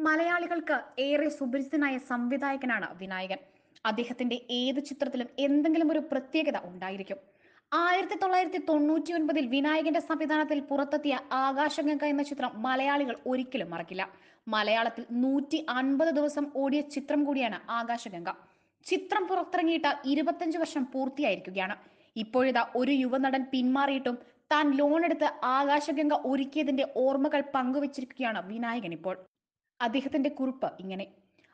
മലയാളികൾക്ക് ഏറെ സുപരിചിതനായ സംവിധായകനാണ് വിനായകൻ അദ്ദേഹത്തിന്റെ ഏത് ചിത്രത്തിലും എന്തെങ്കിലും ഒരു പ്രത്യേകത ഉണ്ടായിരിക്കും ആയിരത്തി തൊള്ളായിരത്തി തൊണ്ണൂറ്റി ഒൻപതിൽ വിനായകന്റെ സംവിധാനത്തിൽ പുറത്തെത്തിയ ആകാശഗംഗ എന്ന ചിത്രം മലയാളികൾ ഒരിക്കലും മറക്കില്ല മലയാളത്തിൽ നൂറ്റി അൻപത് ദിവസം ഓടിയ ചിത്രം കൂടിയാണ് ആകാശഗംഗ ചിത്രം പുറത്തിറങ്ങിയിട്ട് ഇരുപത്തഞ്ച് വർഷം പൂർത്തിയായിരിക്കുകയാണ് ഇപ്പോഴിതാ ഒരു യുവനടൻ പിന്മാറിയിട്ടും താൻ ലോൺ എടുത്ത് ആകാശഗംഗ ഒരുക്കിയതിന്റെ ഓർമ്മകൾ പങ്കുവച്ചിരിക്കുകയാണ് വിനായകൻ ഇപ്പോൾ അദ്ദേഹത്തിന്റെ കുറിപ്പ് ഇങ്ങനെ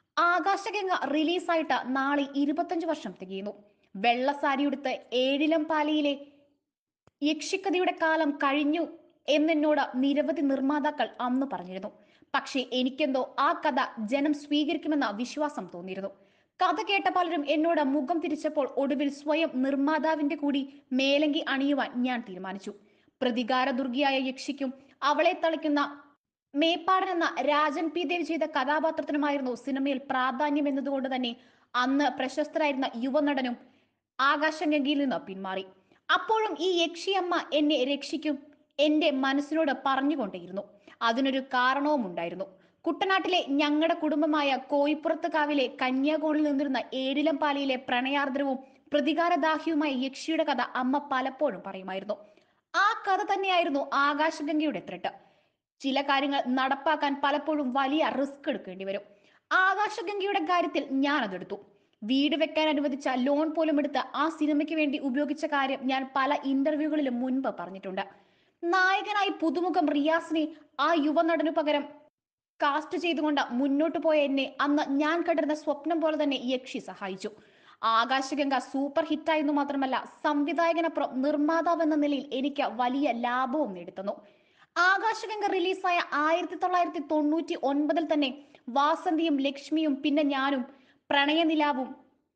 ആകാശഗംഗ റിലീസായിട്ട് നാളെ ഇരുപത്തഞ്ച് വർഷം തികയുന്നു വെള്ളസാരി ഉടുത്ത് ഏഴിലം പാലിയിലെ യക്ഷിക്കഥയുടെ കാലം കഴിഞ്ഞു എന്നെന്നോട് നിരവധി നിർമ്മാതാക്കൾ അന്ന് പറഞ്ഞിരുന്നു പക്ഷേ എനിക്കെന്തോ ആ കഥ ജനം സ്വീകരിക്കുമെന്ന വിശ്വാസം തോന്നിയിരുന്നു കഥ കേട്ട പലരും എന്നോട് മുഖം തിരിച്ചപ്പോൾ ഒടുവിൽ സ്വയം നിർമ്മാതാവിന്റെ കൂടി മേലങ്കി അണിയുവാൻ ഞാൻ തീരുമാനിച്ചു പ്രതികാര ദുർഗിയായ യക്ഷിക്കും അവളെ തളിക്കുന്ന മേപ്പാടൻ എന്ന രാജൻ പി ദേവ് ചെയ്ത കഥാപാത്രത്തിനുമായിരുന്നു സിനിമയിൽ പ്രാധാന്യം എന്നതുകൊണ്ട് തന്നെ അന്ന് പ്രശസ്തരായിരുന്ന യുവനടനും ആകാശഗംഗയിൽ നിന്ന് പിന്മാറി അപ്പോഴും ഈ യക്ഷിയമ്മ എന്നെ രക്ഷിക്കും എന്റെ മനസ്സിനോട് പറഞ്ഞുകൊണ്ടേയിരുന്നു അതിനൊരു കാരണവും ഉണ്ടായിരുന്നു കുട്ടനാട്ടിലെ ഞങ്ങളുടെ കുടുംബമായ കോയിപ്പുറത്ത് കാവിലെ കന്യാകോണിൽ നിന്നിരുന്ന ഏഴിലംപാലിയിലെ പ്രണയാർദ്രവും പ്രതികാരദാഹിയുമായ യക്ഷിയുടെ കഥ അമ്മ പലപ്പോഴും പറയുമായിരുന്നു ആ കഥ തന്നെയായിരുന്നു ആകാശഗംഗയുടെ ത്രെട്ട് ചില കാര്യങ്ങൾ നടപ്പാക്കാൻ പലപ്പോഴും വലിയ റിസ്ക് എടുക്കേണ്ടി വരും ആകാശഗംഗയുടെ കാര്യത്തിൽ ഞാൻ അതെടുത്തു വീട് വെക്കാൻ അനുവദിച്ച ലോൺ പോലും എടുത്ത് ആ സിനിമയ്ക്ക് വേണ്ടി ഉപയോഗിച്ച കാര്യം ഞാൻ പല ഇന്റർവ്യൂകളിലും മുൻപ് പറഞ്ഞിട്ടുണ്ട് നായകനായി പുതുമുഖം റിയാസിനെ ആ യുവനടനു പകരം കാസ്റ്റ് ചെയ്തുകൊണ്ട് മുന്നോട്ട് പോയ എന്നെ അന്ന് ഞാൻ കണ്ടിരുന്ന സ്വപ്നം പോലെ തന്നെ യക്ഷി സഹായിച്ചു ആകാശഗംഗ സൂപ്പർ ഹിറ്റായെന്നു മാത്രമല്ല സംവിധായകനപ്പുറം നിർമ്മാതാവ് എന്ന നിലയിൽ എനിക്ക് വലിയ ലാഭവും നേടിത്തന്നു ആകാശഗംഗ റിലീസായ ആയിരത്തി തൊള്ളായിരത്തി തൊണ്ണൂറ്റി ഒൻപതിൽ തന്നെ വാസന്തിയും ലക്ഷ്മിയും പിന്നെ ഞാനും പ്രണയനിലാവും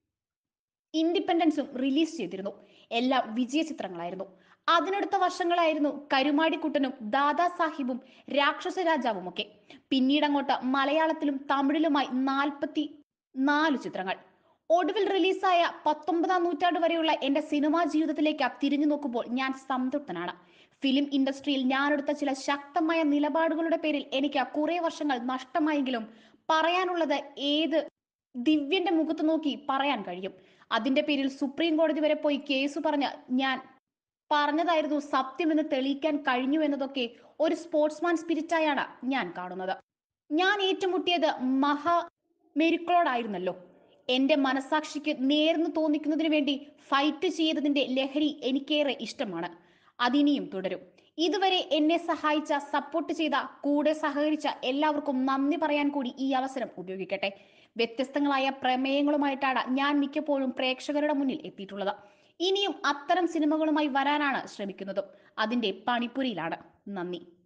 ഇൻഡിപെൻഡൻസും റിലീസ് ചെയ്തിരുന്നു എല്ലാം വിജയ ചിത്രങ്ങളായിരുന്നു അതിനടുത്ത വർഷങ്ങളായിരുന്നു കരുമാടിക്കുട്ടനും ദാദാ സാഹിബും രാക്ഷസ രാജാവും ഒക്കെ പിന്നീട് അങ്ങോട്ട് മലയാളത്തിലും തമിഴിലുമായി നാൽപ്പത്തി നാല് ചിത്രങ്ങൾ ഒടുവിൽ റിലീസായ പത്തൊമ്പതാം നൂറ്റാണ്ട് വരെയുള്ള എന്റെ സിനിമാ ജീവിതത്തിലേക്ക് തിരിഞ്ഞു നോക്കുമ്പോൾ ഞാൻ സംതൃപ്തനാണ് ഫിലിം ഇൻഡസ്ട്രിയിൽ ഞാനെടുത്ത ചില ശക്തമായ നിലപാടുകളുടെ പേരിൽ എനിക്ക് കുറെ വർഷങ്ങൾ നഷ്ടമായെങ്കിലും പറയാനുള്ളത് ഏത് ദിവ്യന്റെ മുഖത്ത് നോക്കി പറയാൻ കഴിയും അതിന്റെ പേരിൽ സുപ്രീം കോടതി വരെ പോയി കേസ് പറഞ്ഞ ഞാൻ പറഞ്ഞതായിരുന്നു സത്യമെന്ന് തെളിയിക്കാൻ കഴിഞ്ഞു എന്നതൊക്കെ ഒരു സ്പോർട്സ്മാൻ സ്പിരിറ്റായാണ് ഞാൻ കാണുന്നത് ഞാൻ ഏറ്റുമുട്ടിയത് മഹാ മെരുക്കളോടായിരുന്നല്ലോ എന്റെ മനസാക്ഷിക്ക് നേർന്നു തോന്നിക്കുന്നതിന് വേണ്ടി ഫൈറ്റ് ചെയ്തതിന്റെ ലഹരി എനിക്കേറെ ഇഷ്ടമാണ് അതിനിയും തുടരും ഇതുവരെ എന്നെ സഹായിച്ച സപ്പോർട്ട് ചെയ്ത കൂടെ സഹകരിച്ച എല്ലാവർക്കും നന്ദി പറയാൻ കൂടി ഈ അവസരം ഉപയോഗിക്കട്ടെ വ്യത്യസ്തങ്ങളായ പ്രമേയങ്ങളുമായിട്ടാണ് ഞാൻ മിക്കപ്പോഴും പ്രേക്ഷകരുടെ മുന്നിൽ എത്തിയിട്ടുള്ളത് ഇനിയും അത്തരം സിനിമകളുമായി വരാനാണ് ശ്രമിക്കുന്നതും അതിന്റെ പണിപ്പുരിയിലാണ് നന്ദി